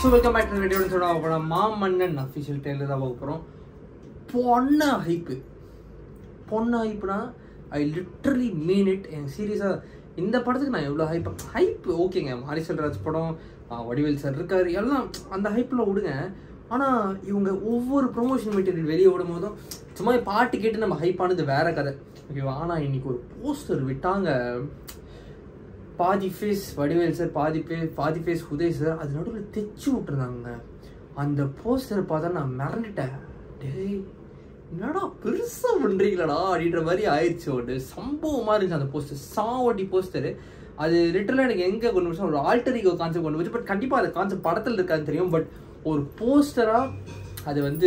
So welcome back to video சொல்ல போகிறோம் மாமன்னன் official trailer தான் பார்க்க போகிறோம் பொண்ண ஹைப்பு பொண்ண ஹைப்புனா ஐ லிட்ரலி மீன் இட் எனக்கு சீரியஸாக இந்த படத்துக்கு நான் எவ்வளோ ஹைப் ஹைப் ஓகேங்க மாரி செல்வராஜ் படம் ஆ, வடிவேல் சார் இருக்காரு எல்லாம் அந்த ஹைப்பில் விடுங்க ஆனால் இவங்க ஒவ்வொரு ப்ரொமோஷன் மெட்டீரியல் வெளியே விடும் போதும் சும்மா பாட்டு கேட்டு நம்ம ஹைப் ஆனது வேற கதை ஓகேவா ஆனால் இன்னைக்கு ஒரு போஸ்டர் விட்டாங்க பாதி ஃபேஸ் வடிவேல் சார் பாதி பே பாதி ஃபேஸ் உதய் சார் அது நடுவில் தைச்சு விட்டுருந்தாங்க அந்த போஸ்டரை பார்த்தா நான் மிரண்டுட்டேன் டேய் என்னடா பெருசா பண்றீங்களடா அப்படின்ற மாதிரி ஆயிடுச்சு ஒன்று சம்பவமா இருந்துச்சு அந்த போஸ்டர் சாவடி போஸ்டர் அது லிட்டரலாக எனக்கு எங்கே கொண்டு போச்சு ஒரு ஆல்டரிகோ கான்செப்ட் கொண்டு போச்சு பட் கண்டிப்பாக அந்த கான்செப்ட் படத்தில் இருக்காதுன்னு தெரியும் பட் ஒரு போஸ்டராக அது வந்து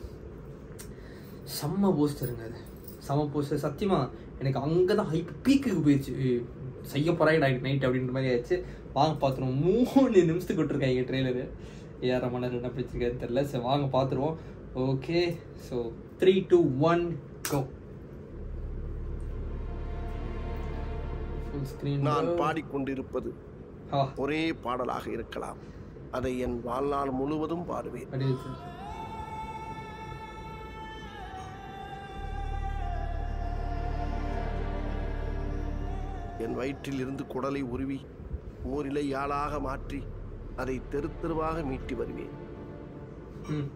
செம்ம போஸ்டருங்க அது செம்ம போஸ்டர் சத்தியமா எனக்கு அங்கே தான் ஹைப் பீக்குக்கு போயிடுச்சு ஏய், செய்ய போறாங்க நைட் நைட் அப்படின்ற மாதிரி ஆயிடுச்சு வாங்க பார்த்துருவோம் மூணு நிமிஷத்துக்கு விட்டுருக்காங்க ட்ரெய்லரு ஏஆர் ரமணர் என்ன பிடிச்சிருக்காரு தெரியல சரி வாங்க பார்த்துருவோம் okay so three two one go full screen நான் பாடிக்கொண்டிருப்பது ஆ ஒரே பாடலாக இருக்கலாம் அதை என் வாழ்நாள் முழுவதும் பாடுவேன் அப்படி வச்சு என் வயிற்றில் இருந்து குடலை உருவி ஓரிலை யாழாக மாற்றி அதை தெரு தெருவாக மீட்டி வருவேன் ம்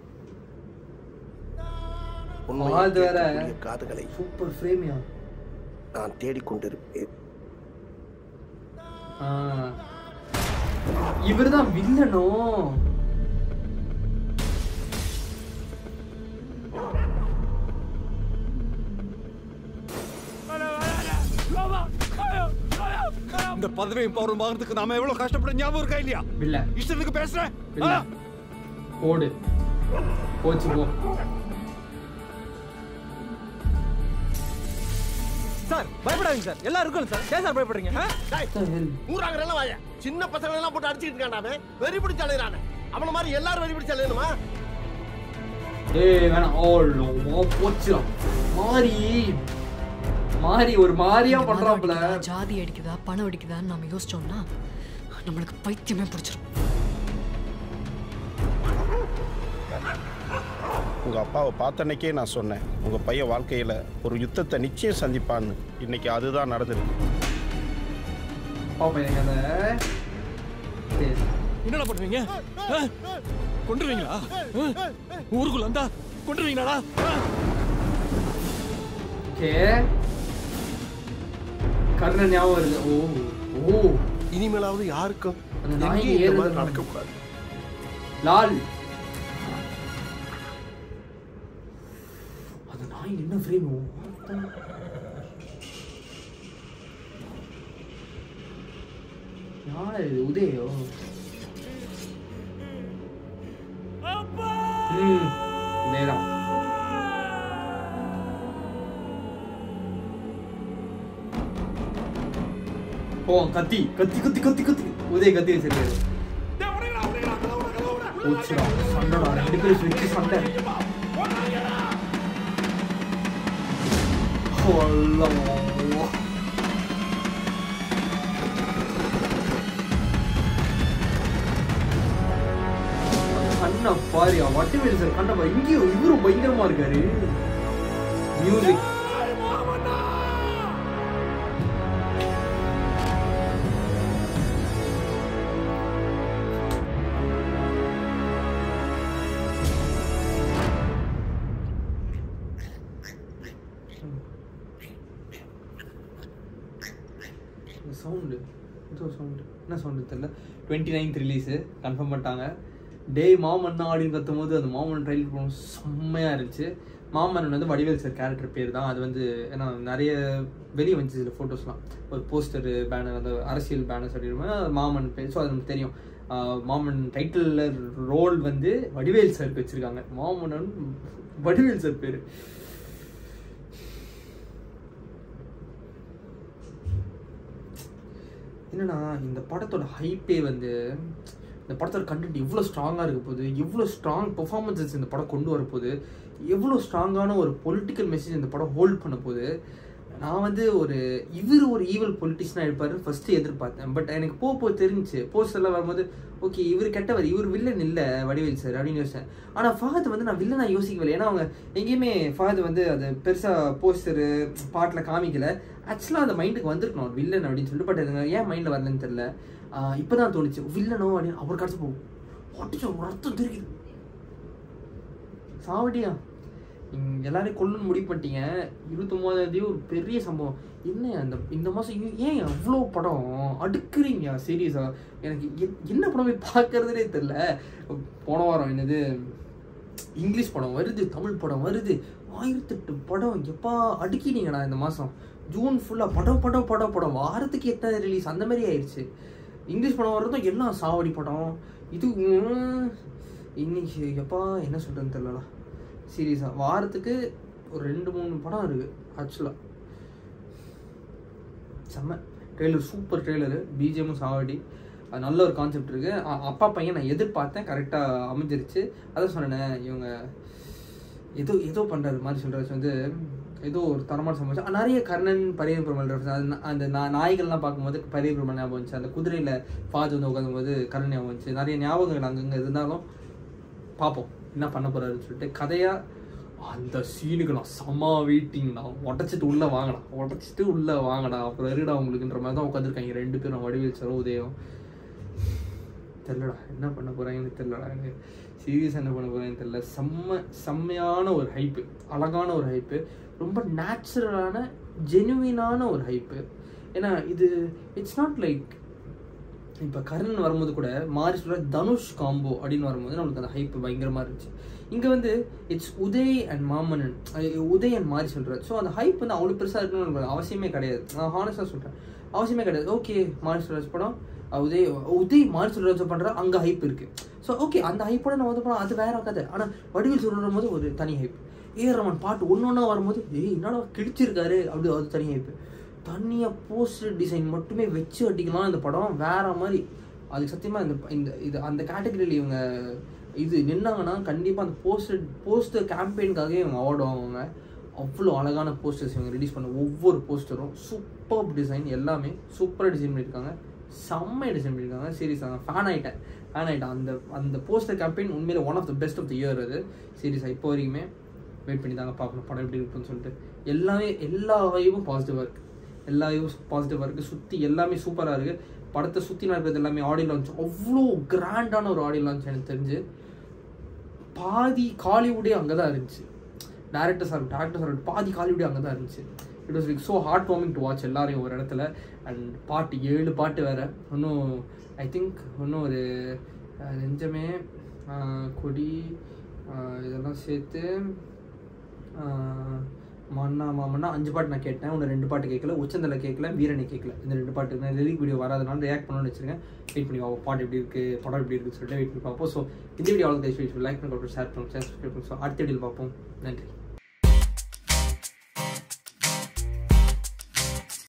உண்மையை அது வேற. கேட்கக்கூடிய காதுகளை சூப்பர் ஃப்ரேமியா நான் தேடிக்கொண்டிருப்பேன் இவர் தான் வில்லனோ இந்த பதவியும் பவரும் வாங்குறதுக்கு நாம எவ்வளவு கஷ்டப்பட ஞாபகம் இருக்கா இல்லையா வில்ல இஷ்டத்துக்கு பேசுறேன் வில்ல போடு போச்சு போ சார் பயப்படாதீங்க சார் எல்லாம் இருக்கும் சார் ஏன் சார் பயப்படுறீங்க ஆ? ஊராங்க எல்லாம் வாய சின்ன பசங்க எல்லாம் போட்டு அடிச்சுக்கிட்டு இருக்கான் அவன் வெறி பிடிச்ச அலையிறானே அவன மாதிரி எல்லாரும் வெறி பிடிச்ச அலையணுமா ஏய் வேணாம் ஓ லோ போச்சு மாறி மாறி ஒரு மாறியா இந்த மதம் பண்றாப்ல அடிக்குதா, ஜாதி அடிக்குதா பணம் அடிக்குதான்னு நம்ம யோசிச்சோம்னா நம்மளுக்கு பைத்தியமே பிடிச்சிரும் உங்க அப்பாவை பார்த்த அன்னைக்கே நான் சொன்னேன் உங்க பையன் வாழ்க்கையில ஒரு யுத்தத்தை நிச்சயம் சந்திப்பான்னு இன்னைக்கு அதுதான் நடந்திருக்கு பாப்பா எனக்கு அந்த சரி. என்னடா பண்ணுவீங்க ஆ? கொன்றுவீங்களா ஆ? ஊருக்குள்ள வந்தா கொன்றுவீங்களாடா ஆ? ஓகே கர்ணன் ஞாபகம் வருது ஓ ஓ இனிமேலாவது யாருக்கும் அந்த நாய் எங்கேயும் இந்த மாதிரி ஏறுது. நடக்கக்கூடாது லால் அந்த நாய் என்ன ஃப்ரேம் யார் இது உதயோ ம் வேகம் ஓ கத்தி கத்தி கத்தி கத்தி கத்தி உதய கத்தி வச்சிருக்காரு போச்சுடா சண்டைடா ரெண்டு பேரும் வச்சு சண்டை அல்லா. கண்ணை பாரியா வட்டவேலு சார் கண்ணை பாரு இங்கேயும் இவரும் பயங்கரமா இருக்காரு மியூசிக் இந்த சவுண்டு ஏதோ சவுண்டு என்ன சவுண்டு தெரியல டுவெண்ட்டி நைன்த் ரிலீஸு கன்ஃபார்ம் பண்ணிட்டாங்க டேய் மாமன்னா அப்படின்னு கத்தும் போது அந்த மாமன் ட்ரைலர் போகணும் செம்மையாக இருந்துச்சு மாமன்னன் வந்து வடிவேல் சார் கேரக்டர் பேர் தான் அது வந்து ஏன்னா நிறைய வெளியே வந்துச்சு சில ஃபோட்டோஸ்லாம் ஒரு போஸ்டரு பேனர் அந்த அரசியல் பேனர் சொல்லிடுவோம் மாமன் பேர் ஸோ அது நமக்கு தெரியும் ஆஹ் மாமன் டைட்டில் ரோல் வந்து வடிவேல் சாருக்கு வச்சுருக்காங்க மாமன்னன் வடிவேல் சார் பேர் என்னன்னா இந்த படத்தோட ஹைப்பே வந்து இந்த படத்தோட கண்டென்ட் எவ்வளோ ஸ்ட்ராங்காக இருக்க போகுது எவ்வளோ ஸ்ட்ராங் பெர்ஃபார்மன்ஸஸ் இந்த படம் கொண்டு வர போகுது எவ்வளோ ஸ்ட்ராங்கான ஒரு பொலிட்டிக்கல் மெசேஜ் இந்த படம் ஹோல்ட் பண்ண போகுது நான் வந்து ஒரு இவர் ஒரு ஈவல் பொலிட்டிஷனாக இருப்பாரு ஃபர்ஸ்ட் எதிர்பார்த்தேன் பட் எனக்கு போக போக தெரிஞ்சுச்சு போஸ்டர் எல்லாம் வரும்போது ஓகே இவர் கெட்டவர் இவர் வில்லன் இல்லை வடிவேல் சார் அப்படின்னு யோசிச்சேன் ஆனால் ஃபஹத் வந்து நான் வில்லனா யோசிக்கவில்லை ஏன்னா அவங்க எங்கேயுமே ஃபஹத் வந்து அது பெருசாக போஸ்டரு பாட்டில் காமிக்கல ஆக்சுவலாக அந்த மைண்டுக்கு வந்திருக்கணும் அவர் வில்லன் அப்படின்னு சொல்லிட்டு பட் அதுங்க ஏன் மைண்டில் வரலன்னு தெரியல இப்போ தான் தோணுச்சு வில்லனோ அப்படின்னு அவர் கடைசி போகும் ஒட்டிச்சோ ஒரு அர்த்தம் தெரியுது சாவடியா இங்க எல்லாரையும் கொல்லணும்னு முடிவு பண்ணிட்டீங்க இருபத்தொம்போதாம் தேதி ஒரு பெரிய சம்பவம் என்ன அந்த இந்த மாதம் ஏன் அவ்வளோ படம் அடுக்குறீங்க சீரியஸா எனக்கு எ- என்ன படம் போய் பார்க்கறதுனே தெரில போன வாரம் என்னது இங்கிலீஷ் படம் வருது தமிழ் படம் வருது ஆயிரத்தெட்டு படம் எப்பா அடுக்கினீங்கடா இந்த மாதம் ஜூன் ஃபுல்லாக படம் படம் படம் படம் வாரத்துக்கு எத்தனை ரிலீஸ் அந்த மாதிரி ஆயிடுச்சு இங்கிலீஷ் படம் வர்றதும் எல்லாம் சாவடி படம் இது உம், இன்னைக்கு எப்பா என்ன சொல்கிறேன்னு தெரியலடா சீரியஸாக வாரத்துக்கு ஒரு ரெண்டு மூணு படம் இருக்குது ஆக்சுவலாக செம்ம ட்ரெய்லர் சூப்பர் ட்ரெய்லரு பிஜிஎம்மும் சாவடி அது நல்ல ஒரு கான்செப்ட் இருக்குது அப்பா பையன் நான் எதிர்பார்த்தேன் கரெக்டாக அமைஞ்சிருச்சு அதான் சொன்னேன் இவங்க ஏதோ ஏதோ பண்ணுறது மாதிரி சொல்கிறது வந்து ஏதோ ஒரு தரமான சம்பவம் நிறைய கர்ணன் பரிய பெருமாள் reference. அது நா- அந்த நா- நாய்கள்லாம் பார்க்கும்போது பரிய பெருமாள் ஞாபகம் வந்துச்சு அந்த குதிரையில் பாது வந்து உட்காந்தும்போது கர்ணன் ஞாபகம் வந்துச்சு நிறைய ஞாபகங்கள் அங்கங்கே இருந்தாலும் பார்ப்போம் என்ன பண்ண போறாருன்னு சொல்லிட்டு கதையா அந்த சீனுக்கு நான் செம்ம வெயிட்டிங் நான் உடச்சிட்டு உள்ள வாங்கடா உடச்சிட்டு உள்ள வாங்கடா அப்புறம் இருடா உங்களுக்குன்ற மாதிரி தான் உட்காந்துருக்காங்க ரெண்டு பேரும் வடிவேல் சரோ உதயம் தெரிலடா என்ன பண்ண போறாங்கன்னு தெரிலடா எனக்கு சீரியஸ் என்ன பண்ண போறாங்கன்னு தெரியல செம்ம செம்மையான ஒரு ஹைப்பு அழகான ஒரு ஹைப்பு ரொம்ப நேச்சுரலான ஜெனுவினான ஒரு ஹைப்பு ஏன்னா இது இட்ஸ் நாட் லைக் இப்போ கர்ணன் வரும்போது கூட மாரி சொல்ற தனுஷ் காம்போ அப்படின்னு வரும்போது நம்மளுக்கு அந்த ஹைப் பயங்கரமாக இருந்துச்சு இங்கே வந்து it's Udhay and Maamannan uh Udhay and Mari சொல்கிறார் ஸோ அந்த ஹைப் வந்து அவ்வளோ பெருசாக இருக்கணும்னு எனக்கு அவசியமே கிடையாது நான் ஹானஸ்டாக சொல்கிறேன் அவசியமே கிடையாது ஓகே மாரி சொல்ராஜ் படம் அஹ் உதய் உதய் மாரி சொல்ராஜ் பண்ணுற அங்கே ஹைப் இருக்குது ஸோ ஓகே அந்த ஹைப்போட நம்ம வந்து படம் அது வேற கதை ஆனால் வடிவில் சொல்லும் போது ஒரு தனி ஹைப் ஏ ரமன் பாட்டு ஒன்று ஒன்றா வரும்போது ஏய் என்னடா கிழிச்சிருக்காரு அப்படி அது தனி ஹைப்பு தனியாக போஸ்டர் டிசைன் மட்டுமே வச்சு அடிக்கலாம் இந்த படம் வேற மாதிரி அதுக்கு சத்தியமாக இந்த இந்த இது அந்த கேட்டகரியில் இவங்க இது நின்னாங்கன்னா கண்டிப்பாக அந்த போஸ்டர் போஸ்டர் கேம்பெயினுக்காகவே இவங்க அவார்டு வாங்குவாங்க அவ்வளோ அழகான போஸ்டர்ஸ் இவங்க ரிலீஸ் பண்ண ஒவ்வொரு போஸ்டரும் சூப்பர் டிசைன் எல்லாமே சூப்பராக டிசைன் பண்ணியிருக்காங்க செம்மையாக டிசைன் பண்ணியிருக்காங்க சீரியஸ் நான் ஃபேன் ஆகிட்டேன் ஃபேன் ஆகிட்டேன் அந்த அந்த போஸ்டர் கேம்பெயின் உண்மையில one of the best of the year அது சீரியஸாக இப்போ வரைக்குமே வெயிட் பண்ணி தாங்க பார்க்கணும் படம் எப்படி இருக்குன்னு சொல்லிட்டு எல்லாமே எல்லா வைவும் பாசிட்டிவாக இருக்குது எல்லா வைவும் பாசிட்டிவாக இருக்குது சுற்றி எல்லாமே சூப்பராக இருக்குது படத்தை சுற்றி நடக்கிறது எல்லாமே ஆடியோ லான்ச் அவ்வளோ கிராண்டான ஒரு ஆடியோ லான்ச் எனக்கு தெரிஞ்சு பாதி காலிவுட்டே அங்கே தான் இருந்துச்சு டேரக்டர் சார் டேரக்டர் சார் பாதி காலிவுட்டே அங்கே தான் இருந்துச்சு it was like so heart warming to watch எல்லாரையும் ஒரு இடத்துல அண்ட் பாட்டு ஏழு பாட்டு வேறு இன்னும் ஐ திங்க் இன்னும் ஒரு அஹ், நெஞ்சமே அஹ், கொடி அஹ், இதெல்லாம் சேர்த்து ஆஹ் மன்னா மாமன்னா அஞ்சு பாட்டு நான் கேட்டேன் ஒன்று ரெண்டு பாட்டு கேட்கல உச்சந்தலை கேட்கல வீரனை கேட்கல இந்த ரெண்டு பாட்டு நான் லிரிக் வீடியோ வராதனால ரியாக்ட் பண்ணணும்னு வச்சிருக்கேன் வெயிட் பண்ணி பார்ப்போம் பாட்டு எப்படி இருக்கு படம் எப்படி இருக்குன்னு சொல்லிட்டு வெயிட் பண்ணி பார்ப்போம் ஸோ இந்த வீடியோ அவ்வளோ லைக் பண்ணி ஷேர் பண்ணுங்க சப்ஸ்கிரைப் பண்ணுங்க ஸோ அடுத்த வீடியோ பார்ப்போம் நன்றி